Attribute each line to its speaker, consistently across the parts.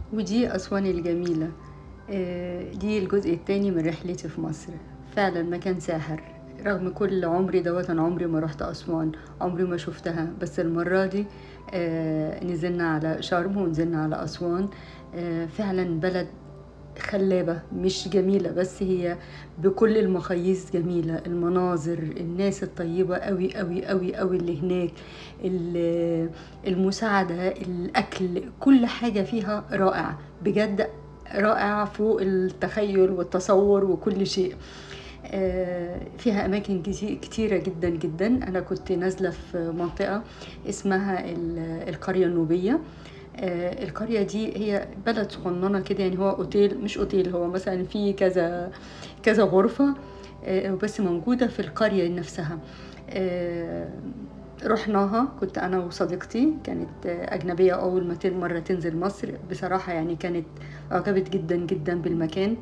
Speaker 1: ودي أسوان الجميلة آه، دي الجزء التاني من رحلتي في مصر فعلا مكان ساحر رغم كل عمري دوت أنا عمري ما رحت أسوان عمري ما شفتها بس المرة دي آه، نزلنا على شرم ونزلنا على أسوان آه، فعلا بلد خلابة مش جميلة بس هي بكل المقاييس جميلة المناظر الناس الطيبة قوي قوي قوي قوي اللي هناك ال- المساعدة الأكل كل حاجة فيها رائعة بجد رائعة فوق التخيل والتصور وكل شيء آه، فيها أماكن كتي- كتيرة جدا جدا أنا كنت نازلة في منطقة اسمها ال- القرية النوبية آه، القرية دي هي بلد صغننة كده يعني هو أوتيل مش أوتيل هو مثلا في كذا كذا غرفة آه، بس موجودة في القرية نفسها آه، رحناها كنت أنا وصديقتي كانت آه، أجنبية أول ما تن- مرة تنزل مصر بصراحة يعني كانت أعجبت جدا جدا بالمكان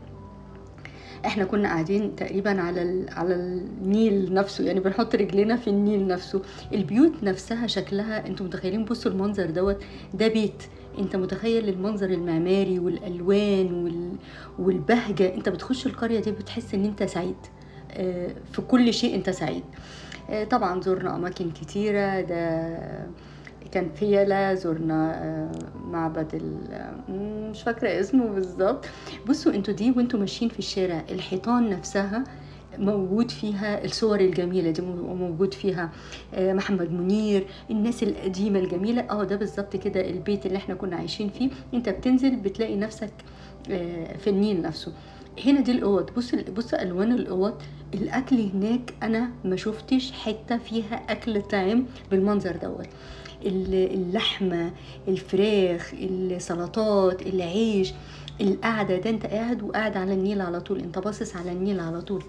Speaker 1: احنا كنا قاعدين تقريبا على ال- على النيل نفسه يعني بنحط رجلنا في النيل نفسه البيوت نفسها شكلها انتوا متخيلين بصوا المنظر دوت ده بيت انت متخيل المنظر المعماري والالوان وال... والبهجه انت بتخش القريه دي بتحس ان انت سعيد آه، في كل شيء انت سعيد آه، طبعا زرنا اماكن كتيره ده كان فيلا زرنا آه، معبد ال... آه، مش فاكره اسمه بالظبط بصوا انتوا دي وانتوا ماشيين في الشارع الحيطان نفسها موجود فيها الصور الجميلة دي موجود فيها آه، محمد منير الناس القديمة الجميلة اه ده بالظبط كده البيت اللي احنا كنا عايشين فيه انت بتنزل بتلاقي نفسك آه، في النيل نفسه هنا دي الاوض بص بص الوان الاوض الاكل هناك انا ما شفتش حته فيها اكل طعم بالمنظر دوت ال- اللحمه الفراخ السلطات العيش القعده ده انت قاعد وقاعد على النيل على طول انت باصص على النيل على طول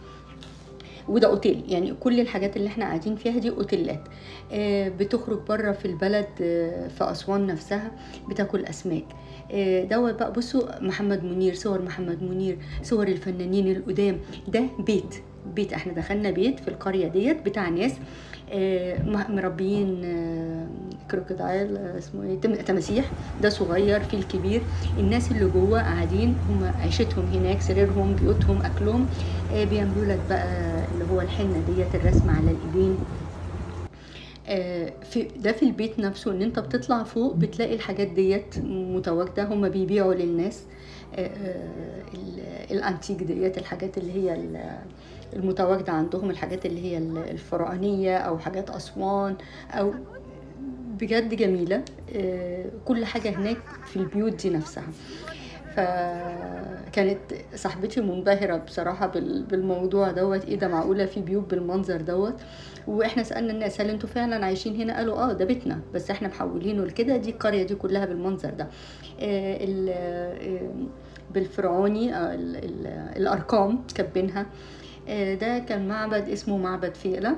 Speaker 1: وده اوتيل يعني كل الحاجات اللي احنا قاعدين فيها دي اوتيلات آه، بتخرج بره في البلد آه، في اسوان نفسها بتاكل اسماك آه، دوت بقى بصوا محمد منير صور محمد منير صور الفنانين القدام ده بيت بيت احنا دخلنا بيت في القريه ديت بتاع ناس آه، م- مربيين آه، كروكودايل آه، اسمه ايه تم- تماسيح ده صغير في الكبير الناس اللي جوه قاعدين هم عيشتهم هناك سريرهم بيوتهم اكلهم آه، بيعملوا لك بقى اللي هو الحنه ديت الرسم على الايدين آه، في ده في البيت نفسه ان انت بتطلع فوق بتلاقي الحاجات ديت متواجده هم بيبيعوا للناس آه، آه، ال- الانتيك ديت الحاجات اللي هي ال- المتواجده عندهم الحاجات اللي هي ال- الفرعونيه او حاجات اسوان او بجد جميله آه، كل حاجه هناك في البيوت دي نفسها فكانت صاحبتي منبهرة بصراحة بال- بالموضوع دوت ايه ده معقولة في بيوت بالمنظر دوت واحنا سألنا الناس هل انتوا فعلا عايشين هنا قالوا اه ده بيتنا بس احنا محولينه لكده دي القرية دي كلها بالمنظر ده آه، ال- آه، بالفرعوني آه، ال- ال- الارقام كاتبينها آه، ده كان معبد اسمه معبد فيلة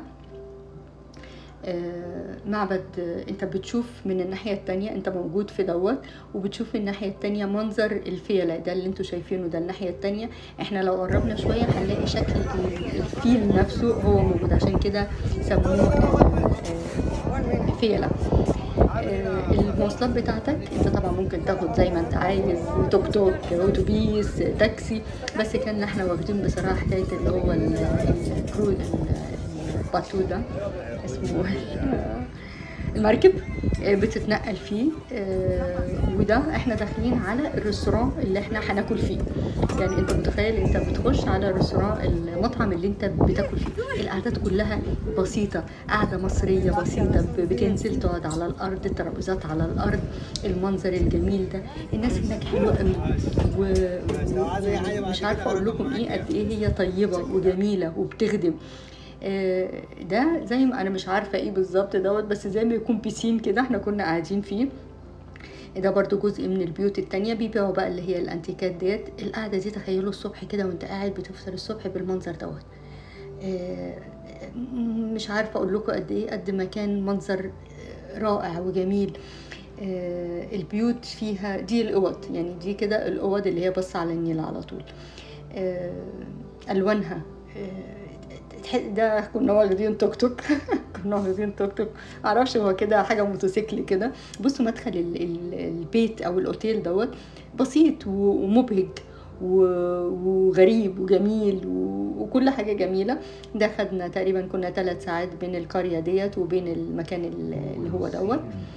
Speaker 1: آه، معبد آه، انت بتشوف من الناحية التانية انت موجود في دوت وبتشوف الناحية التانية منظر الفيلة ده اللي انتوا شايفينه ده الناحية التانية احنا لو قربنا شوية هنلاقي شكل ال- الفيل نفسه هو موجود عشان كده سموه آه، آه، فيلة آه، المواصلات بتاعتك انت طبعا ممكن تاخد زي ما انت عايز توك توك اتوبيس تاكسي بس كان احنا واخدين بصراحه حكايه اللي هو ال- الكرو ال- الباتو ده اسمه المركب آه، بتتنقل فيه آه، وده احنا داخلين على الريستوران اللي احنا هناكل فيه يعني انت متخيل انت بتخش على الريستوران المطعم اللي انت بتاكل فيه القعدات كلها بسيطه قعده مصريه بسيطه ب- بتنزل تقعد على الارض الترابيزات على الارض المنظر الجميل ده الناس هناك حلوه قوي و- و- ومش عارفه اقول لكم ايه قد ايه هي طيبه وجميله وبتخدم آه، ده زي ما انا مش عارفه ايه بالظبط دوت بس زي ما يكون بيسين كده احنا كنا قاعدين فيه ده برضو جزء من البيوت التانية بيبيعوا بقى اللي هي الانتيكات ديت القعدة دي تخيلوا الصبح كده وانت قاعد بتفطر الصبح بالمنظر دوت آه، مش عارفة اقول لكم قد ايه قد ما كان منظر رائع وجميل آه، البيوت فيها دي الاوض يعني دي كده الاوض اللي هي بص على النيل على طول آه، الوانها آه، تح- ده كنا واخدين توك توك كنا واخدين توك توك معرفش هو كده حاجه موتوسيكل كده بصوا مدخل ال- ال- البيت او الاوتيل دوت بسيط و- ومبهج و- وغريب وجميل و- وكل حاجة جميلة ده خدنا تقريبا كنا ثلاث ساعات بين القرية ديت وبين المكان ال- اللي هو دوت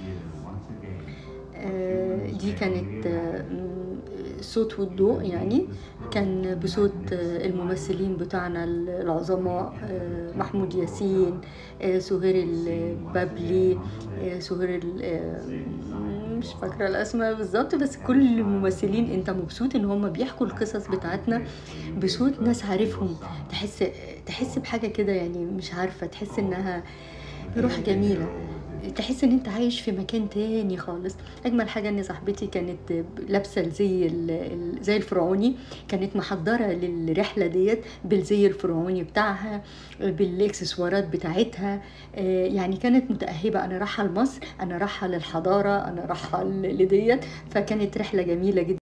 Speaker 1: آه، دي كانت آه، م- صوت والضوء يعني كان بصوت آه، الممثلين بتاعنا العظماء آه، محمود ياسين آه، سهير البابلي آه، سهير ال- آه، مش فاكرة الأسماء بالظبط بس كل الممثلين أنت مبسوط إن هم بيحكوا القصص بتاعتنا بصوت ناس عارفهم تحس تحس بحاجة كده يعني مش عارفة تحس إنها روح جميلة تحس ان انت عايش في مكان تاني خالص اجمل حاجه ان صاحبتي كانت لابسه الزي ال- ال- زي الفرعوني كانت محضره للرحله ديت بالزي الفرعوني بتاعها بالاكسسوارات بتاعتها آه، يعني كانت متاهبه انا رايحه لمصر انا رايحه للحضاره انا رايحه لديت فكانت رحله جميله جدا